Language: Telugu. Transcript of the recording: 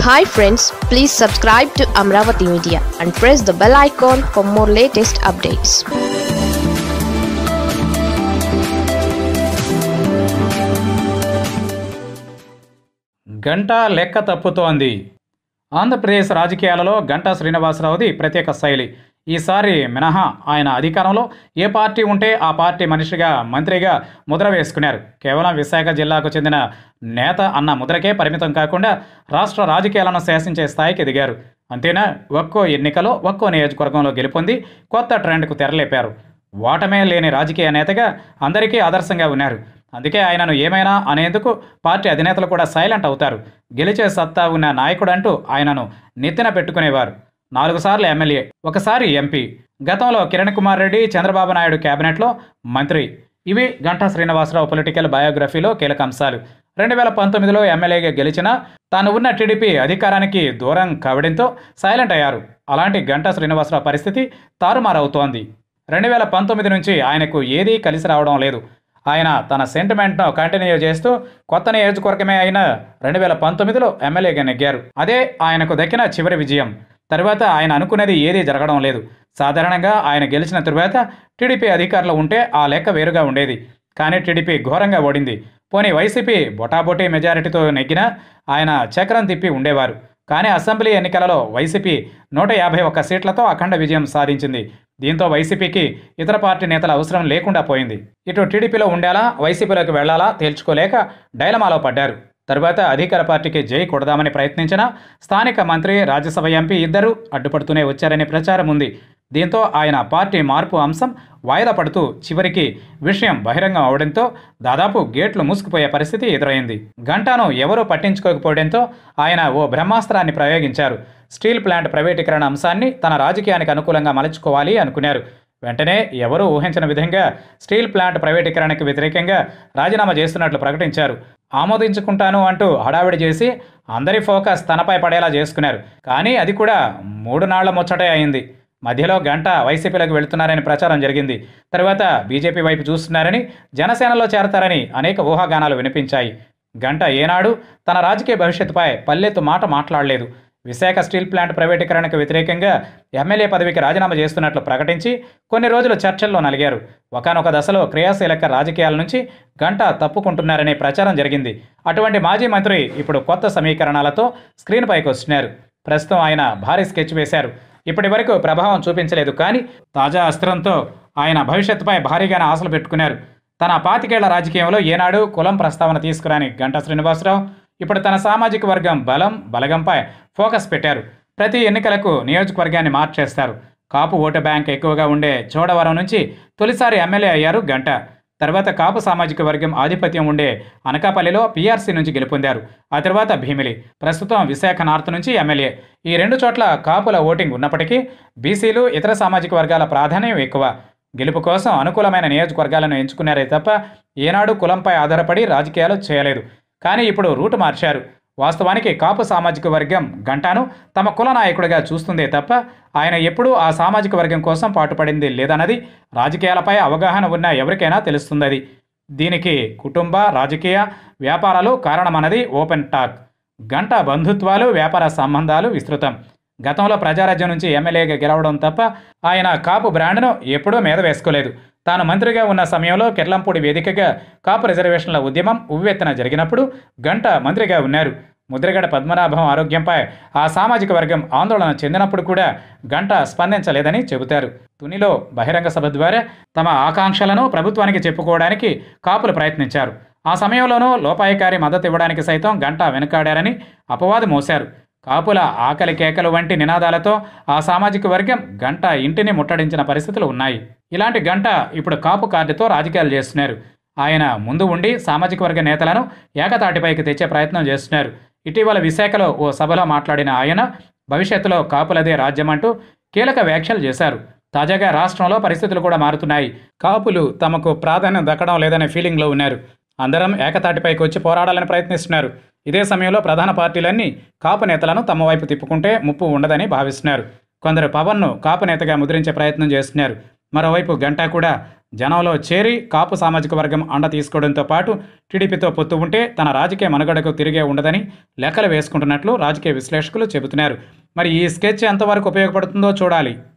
hi friends please subscribe to Amaravati media and press the bell icon for more latest updates గంట లెక్క తప్పుతోంది ఆంధ్రప్రదేశ్ రాజకీయాలలో గంటా శ్రీనివాసరావుది ప్రత్యేక శైలి ఈసారి మినహా ఆయన అధికారంలో ఏ పార్టీ ఉంటే ఆ పార్టీ మనిషిగా మంత్రిగా ముద్ర వేసుకున్నారు కేవలం విశాఖ జిల్లాకు చెందిన నేత అన్న ముద్రకే పరిమితం కాకుండా రాష్ట్ర రాజకీయాలను శాసించే స్థాయికి ఎదిగారు అంతేనా ఒక్కో ఎన్నికలో ఒక్కో నియోజకవర్గంలో గెలుపొంది కొత్త ట్రెండ్కు తెరలేపారు ఓటమే లేని రాజకీయ నేతగా అందరికీ ఆదర్శంగా ఉన్నారు అందుకే ఆయనను ఏమైనా అనేందుకు పార్టీ అధినేతలు కూడా సైలెంట్ అవుతారు గెలిచే సత్తా ఉన్న నాయకుడు అంటూ ఆయనను నెత్తిన పెట్టుకునేవారు నాలుగు సార్లు ఎమ్మెల్యే ఒకసారి ఎంపీ గతంలో కిరణ్ కుమార్ రెడ్డి చంద్రబాబు నాయుడు కేబినెట్లో మంత్రి ఇవి గంటా శ్రీనివాసరావు పొలిటికల్ బయోగ్రఫీలో కీలక అంశాలు రెండు వేల పంతొమ్మిదిలో ఎమ్మెల్యేగా గెలిచిన తాను ఉన్న టీడీపీ అధికారానికి దూరం కావడంతో సైలెంట్ అయ్యారు అలాంటి గంటా శ్రీనివాసరావు పరిస్థితి తారుమారవుతోంది రెండు వేల పంతొమ్మిది నుంచి ఆయనకు ఏదీ కలిసి రావడం లేదు ఆయన తన సెంటిమెంట్ను కంటిన్యూ చేస్తూ కొత్త నియోజకవర్గమే అయిన రెండు వేల పంతొమ్మిదిలో ఎమ్మెల్యేగా నెగ్గారు అదే ఆయనకు దక్కిన చివరి విజయం తరువాత ఆయన అనుకున్నది ఏదీ జరగడం లేదు సాధారణంగా ఆయన గెలిచిన తరువాత టీడీపీ అధికారులు ఉంటే ఆ లెక్క వేరుగా ఉండేది కానీ టీడీపీ ఘోరంగా ఓడింది పోనీ వైసీపీ బొటాబొటీ మెజారిటీతో నెగ్గినా ఆయన చక్రం తిప్పి ఉండేవారు కానీ అసెంబ్లీ ఎన్నికలలో వైసీపీ నూట యాభై ఒక్క సీట్లతో అఖండ విజయం సాధించింది దీంతో వైసీపీకి ఇతర పార్టీ నేతల అవసరం లేకుండా పోయింది ఇటు టీడీపీలో ఉండాలా వైసీపీలోకి వెళ్లాలా తేల్చుకోలేక డైలమాలో పడ్డారు తరువాత అధికార పార్టీకి జై కొడదామని ప్రయత్నించిన స్థానిక మంత్రి రాజ్యసభ ఎంపీ ఇద్దరూ అడ్డుపడుతూనే వచ్చారనే ప్రచారం ఉంది దీంతో ఆయన పార్టీ మార్పు అంశం వాయిదా పడుతూ చివరికి విషయం బహిరంగం అవడంతో దాదాపు గేట్లు మూసుకుపోయే పరిస్థితి ఎదురైంది గంటాను ఎవరూ పట్టించుకోకపోవడంతో ఆయన ఓ బ్రహ్మాస్త్రాన్ని ప్రయోగించారు స్టీల్ ప్లాంట్ ప్రైవేటీకరణ అంశాన్ని తన రాజకీయానికి అనుకూలంగా మలుచుకోవాలి అనుకున్నారు వెంటనే ఎవరూ ఊహించిన విధంగా స్టీల్ ప్లాంట్ ప్రైవేటీకరణకు వ్యతిరేకంగా రాజీనామా చేస్తున్నట్లు ప్రకటించారు ఆమోదించుకుంటాను అంటూ హడావిడి చేసి అందరి ఫోకస్ తనపై పడేలా చేసుకున్నారు కానీ అది కూడా మూడు నాళ్ల ముచ్చటే అయింది మధ్యలో గంట వైసీపీలోకి వెళుతున్నారని ప్రచారం జరిగింది తర్వాత బీజేపీ వైపు చూస్తున్నారని జనసేనలో చేరతారని అనేక ఊహాగానాలు వినిపించాయి గంట ఏనాడు తన రాజకీయ భవిష్యత్తుపై పల్లెత్తు మాట మాట్లాడలేదు విశాఖ స్టీల్ ప్లాంట్ ప్రైవేటీకరణకు వ్యతిరేకంగా ఎమ్మెల్యే పదవికి రాజీనామా చేస్తున్నట్లు ప్రకటించి కొన్ని రోజులు చర్చల్లో నలిగారు ఒకనొక దశలో క్రియాశీలక రాజకీయాల నుంచి గంట తప్పుకుంటున్నారనే ప్రచారం జరిగింది అటువంటి మాజీ మంత్రి ఇప్పుడు కొత్త సమీకరణాలతో స్క్రీన్ పైకి వస్తున్నారు ప్రస్తుతం ఆయన భారీ స్కెచ్ వేశారు ఇప్పటి వరకు ప్రభావం చూపించలేదు కానీ తాజా అస్త్రంతో ఆయన భవిష్యత్తుపై భారీగానే ఆశలు పెట్టుకున్నారు తన పాతికేళ్ల రాజకీయంలో ఏనాడు కులం ప్రస్తావన తీసుకురాని గంటా శ్రీనివాసరావు ఇప్పుడు తన సామాజిక వర్గం బలం బలగంపై ఫోకస్ పెట్టారు ప్రతి ఎన్నికలకు నియోజకవర్గాన్ని మార్చేస్తారు కాపు ఓటు బ్యాంక్ ఎక్కువగా ఉండే చోడవరం నుంచి తొలిసారి ఎమ్మెల్యే అయ్యారు గంట తర్వాత కాపు సామాజిక వర్గం ఆధిపత్యం ఉండే అనకాపల్లిలో పీఆర్సీ నుంచి గెలుపొందారు ఆ తర్వాత భీమిలి ప్రస్తుతం విశాఖ నార్త్ నుంచి ఎమ్మెల్యే ఈ రెండు చోట్ల కాపుల ఓటింగ్ ఉన్నప్పటికీ బీసీలు ఇతర సామాజిక వర్గాల ప్రాధాన్యం ఎక్కువ గెలుపు కోసం అనుకూలమైన నియోజకవర్గాలను ఎంచుకున్నారే తప్ప ఏనాడు కులంపై ఆధారపడి రాజకీయాలు చేయలేదు కానీ ఇప్పుడు రూటు మార్చారు వాస్తవానికి కాపు సామాజిక వర్గం గంటాను తమ కుల నాయకుడిగా చూస్తుందే తప్ప ఆయన ఎప్పుడూ ఆ సామాజిక వర్గం కోసం పాటుపడింది లేదన్నది రాజకీయాలపై అవగాహన ఉన్న ఎవరికైనా తెలుస్తుంది దీనికి కుటుంబ రాజకీయ వ్యాపారాలు కారణమన్నది ఓపెన్ టాక్ గంట బంధుత్వాలు వ్యాపార సంబంధాలు విస్తృతం గతంలో ప్రజారాజ్యం నుంచి ఎమ్మెల్యేగా గెలవడం తప్ప ఆయన కాపు బ్రాండ్ను ఎప్పుడూ మీద వేసుకోలేదు తాను మంత్రిగా ఉన్న సమయంలో కిర్లంపూడి వేదికగా కాపు రిజర్వేషన్ల ఉద్యమం ఉవ్వెత్తున జరిగినప్పుడు గంట మంత్రిగా ఉన్నారు ముద్రగడ పద్మనాభం ఆరోగ్యంపై ఆ సామాజిక వర్గం ఆందోళన చెందినప్పుడు కూడా గంట స్పందించలేదని చెబుతారు తునిలో బహిరంగ సభ ద్వారా తమ ఆకాంక్షలను ప్రభుత్వానికి చెప్పుకోవడానికి కాపులు ప్రయత్నించారు ఆ సమయంలోనూ లోపాయకారి మద్దతు ఇవ్వడానికి సైతం గంట వెనుకాడారని అపవాదు మోశారు కాపుల ఆకలి కేకలు వంటి నినాదాలతో ఆ సామాజిక వర్గం గంట ఇంటిని ముట్టడించిన పరిస్థితులు ఉన్నాయి ఇలాంటి గంట ఇప్పుడు కాపు కార్డుతో రాజకీయాలు చేస్తున్నారు ఆయన ముందు ఉండి సామాజిక వర్గ నేతలను ఏకతాటిపైకి తెచ్చే ప్రయత్నం చేస్తున్నారు ఇటీవల విశాఖలో ఓ సభలో మాట్లాడిన ఆయన భవిష్యత్తులో కాపులదే రాజ్యం అంటూ కీలక వ్యాఖ్యలు చేశారు తాజాగా రాష్ట్రంలో పరిస్థితులు కూడా మారుతున్నాయి కాపులు తమకు ప్రాధాన్యం దక్కడం లేదనే ఫీలింగ్లో ఉన్నారు అందరం ఏకతాటిపైకి వచ్చి పోరాడాలని ప్రయత్నిస్తున్నారు ఇదే సమయంలో ప్రధాన పార్టీలన్నీ కాపు నేతలను తమ వైపు తిప్పుకుంటే ముప్పు ఉండదని భావిస్తున్నారు కొందరు పవన్ను కాపు నేతగా ముద్రించే ప్రయత్నం చేస్తున్నారు మరోవైపు గంటా కూడా జనంలో చేరి కాపు సామాజిక వర్గం అండ తీసుకోవడంతో పాటు టీడీపీతో పొత్తు ఉంటే తన రాజకీయ మనుగడకు తిరిగే ఉండదని లెక్కలు వేసుకుంటున్నట్లు రాజకీయ విశ్లేషకులు చెబుతున్నారు మరి ఈ స్కెచ్ ఎంతవరకు ఉపయోగపడుతుందో చూడాలి